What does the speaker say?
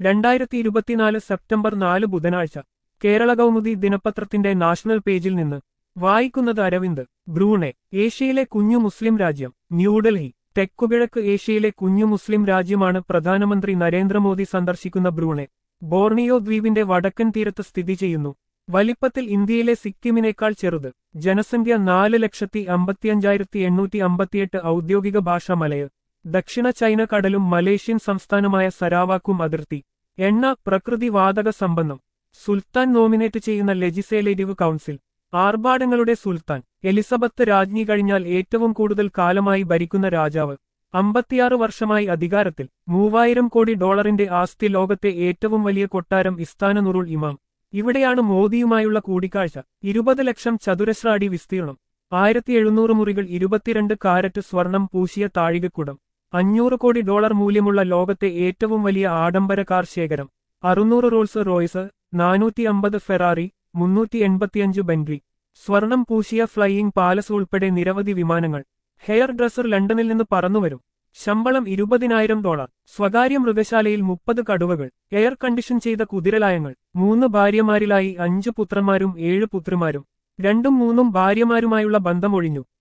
രണ്ടായിരത്തി ഇരുപത്തിനാല് സെപ്റ്റംബർ നാല് ബുധനാഴ്ച കേരള കൗമുദി ദിനപത്രത്തിന്റെ നാഷണൽ പേജിൽ നിന്ന് വായിക്കുന്നത് അരവിന്ദ് ബ്രൂണെ ഏഷ്യയിലെ കുഞ്ഞു മുസ്ലിം രാജ്യം ന്യൂഡൽഹി തെക്കുകിഴക്ക് ഏഷ്യയിലെ കുഞ്ഞു മുസ്ലിം രാജ്യമാണ് പ്രധാനമന്ത്രി നരേന്ദ്രമോദി സന്ദർശിക്കുന്ന ബ്രൂണെ ബോർണിയോ ദ്വീപിന്റെ വടക്കൻ തീരത്ത് സ്ഥിതി ചെയ്യുന്നു വലിപ്പത്തിൽ ഇന്ത്യയിലെ സിക്കിമിനേക്കാൾ ചെറുത് ജനസംഖ്യ നാല് ലക്ഷത്തി അമ്പത്തിയഞ്ചായിരത്തി എണ്ണൂറ്റി അമ്പത്തിയെട്ട് ഔദ്യോഗിക ഭാഷ മലയ് ദക്ഷിണ ചൈന കടലും മലേഷ്യൻ സംസ്ഥാനമായ സരാവാക്കും അതിർത്തി എണ്ണ പ്രകൃതി വാതക സമ്പന്നം സുൽത്താൻ നോമിനേറ്റ് ചെയ്യുന്ന ലെജിസ്ലേറ്റീവ് കൗൺസിൽ ആർഭാടങ്ങളുടെ സുൽത്താൻ എലിസബത്ത് രാജ്ഞി കഴിഞ്ഞാൽ ഏറ്റവും കൂടുതൽ കാലമായി ഭരിക്കുന്ന രാജാവ് അമ്പത്തിയാറ് വർഷമായി അധികാരത്തിൽ മൂവായിരം കോടി ഡോളറിന്റെ ആസ്തി ലോകത്തെ ഏറ്റവും വലിയ കൊട്ടാരം ഇസ്താന നുറുൾ ഇമാം ഇവിടെയാണ് മോദിയുമായുള്ള കൂടിക്കാഴ്ച ഇരുപത് ലക്ഷം ചതുരശ്ര അടി വിസ്തീർണം ആയിരത്തി എഴുന്നൂറ് മുറികൾ ഇരുപത്തിരണ്ട് കാരറ്റ് സ്വർണം പൂശിയ താഴികക്കുടം അഞ്ഞൂറ് കോടി ഡോളർ മൂല്യമുള്ള ലോകത്തെ ഏറ്റവും വലിയ ആഡംബര കാർ ശേഖരം അറുന്നൂറ് റോൾസ് റോയ്സ് നാനൂറ്റി അമ്പത് ഫെറാറി മുന്നൂറ്റി എൺപത്തിയഞ്ച് ബെൻഗ്ലി സ്വർണം പൂശിയ ഫ്ലൈയിംഗ് പാലസ് ഉൾപ്പെടെ നിരവധി വിമാനങ്ങൾ ഹെയർ ഡ്രസ്സർ ലണ്ടനിൽ നിന്ന് പറന്നുവരും ശമ്പളം ഇരുപതിനായിരം ഡോളർ സ്വകാര്യ മൃഗശാലയിൽ മുപ്പത് കടുവകൾ എയർ കണ്ടീഷൻ ചെയ്ത കുതിരലായങ്ങൾ മൂന്ന് ഭാര്യമാരിലായി അഞ്ച് പുത്രന്മാരും ഏഴ് പുത്രിമാരും രണ്ടും മൂന്നും ഭാര്യമാരുമായുള്ള ബന്ധമൊഴിഞ്ഞു